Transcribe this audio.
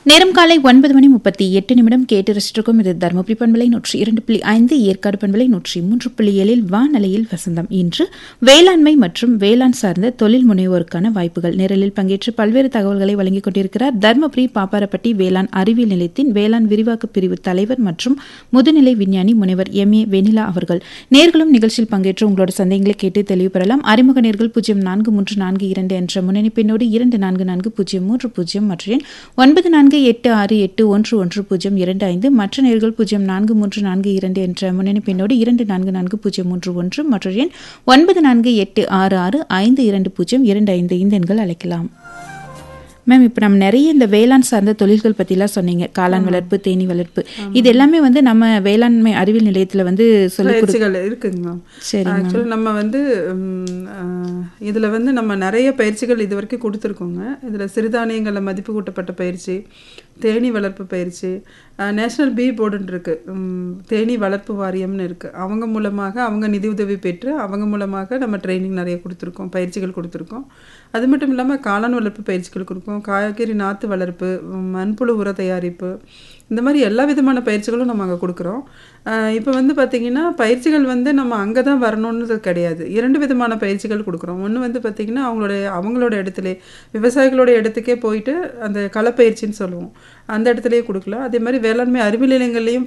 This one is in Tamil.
நேரம் காலை ஒன்பது மணி முப்பத்தி எட்டு நிமிடம் கேட்டு ரசிச்சிருக்கும் இது தருமபுரி பண்பலை நூற்றி இரண்டு புள்ளி ஐந்து ஏற்காடு பண்பலை நூற்றி மூன்று புள்ளி ஏழில் வானலையில் வசந்தம் இன்று வேளாண்மை மற்றும் வேளாண் சார்ந்த தொழில் முனைவோருக்கான வாய்ப்புகள் நேரலில் பங்கேற்று பல்வேறு தகவல்களை வழங்கிக் கொண்டிருக்கிறார் தருமபுரி பாப்பாரப்பட்டி வேளாண் அறிவியல் நிலையத்தின் வேளாண் விரிவாக்க பிரிவு தலைவர் மற்றும் முதுநிலை விஞ்ஞானி முனைவர் எம் ஏ வெனிலா அவர்கள் நேர்களும் நிகழ்ச்சியில் பங்கேற்று உங்களோட சந்தேகங்களை கேட்டு தெளிவு பெறலாம் அறிமுக நேர்கள் பூஜ்ஜியம் நான்கு மூன்று நான்கு இரண்டு என்ற முன்னணிப்பினோடு இரண்டு நான்கு நான்கு பூஜ்ஜியம் மூன்று பூஜ்ஜியம் மற்றும் எண் ஒன்பது நான்கு எட்டு ஆறு எட்டு ஒன்று ஒன்று பூஜ்ஜியம் இரண்டு ஐந்து மற்ற நேர்கள் பூஜ்ஜியம் நான்கு மூன்று நான்கு இரண்டு என்ற முன்னணி பின்னோடு இரண்டு நான்கு நான்கு பூஜ்ஜியம் மூன்று ஒன்று மற்றும் எண் ஒன்பது நான்கு எட்டு ஆறு ஆறு ஐந்து இரண்டு பூஜ்ஜியம் இரண்டு ஐந்து இந்த எண்கள் அழைக்கலாம் மேம் இப்போ நம்ம நிறைய இந்த வேளாண் சார்ந்த தொழில்கள் பற்றிலாம் சொன்னீங்க காளான் வளர்ப்பு தேனீ வளர்ப்பு இது எல்லாமே வந்து நம்ம வேளாண்மை அறிவியல் நிலையத்தில் வந்து சொல்லி கொடு பயிற்சிகள் இருக்குங்க மேம் சரி ஆக்சுவலி நம்ம வந்து ம், ஆஹ், இதுல வந்து நம்ம நிறைய பயிற்சிகள் இது வரைக்கும் கொடுத்துருக்கோங்க இதுல சிறுதானியங்கள மதிப்பு கூட்டப்பட்ட பயிற்சி தேனீ வளர்ப்பு பயிற்சி நேஷனல் பீ போர்டுன்னு இருக்கு ம், தேனீ வளர்ப்பு வாரியம்னு இருக்கு அவங்க மூலமாக அவங்க நிதி உதவி பெற்று அவங்க மூலமாக நம்ம ட்ரைனிங் நிறைய கொடுத்துருக்கோம் பயிற்சிகள் கொடுத்துருக்கோம் அது மட்டும் இல்லாமல் காளான் வளர்ப்பு பயிற்சிகள் கொடுப்போம் காய்கறி நாற்று வளர்ப்பு ம், மண்புழு உர தயாரிப்பு இந்த மாதிரி எல்லா விதமான பயிற்சிகளும் நம்ம அங்கே கொடுக்குறோம் இப்போ வந்து பார்த்திங்கன்னா பயிற்சிகள் வந்து நம்ம அங்கே தான் வரணுன்றது கிடையாது இரண்டு விதமான பயிற்சிகள் கொடுக்குறோம் ஒன்று வந்து பார்த்திங்கன்னா அவங்களோட அவங்களோட இடத்துல விவசாயிகளோட இடத்துக்கே போயிட்டு அந்த களப்பயிற்சின்னு சொல்லுவோம் அந்த இடத்துலயே கொடுக்கலாம் அதே மாதிரி வேளாண்மை அறிவியல் நிலையங்கள்லையும்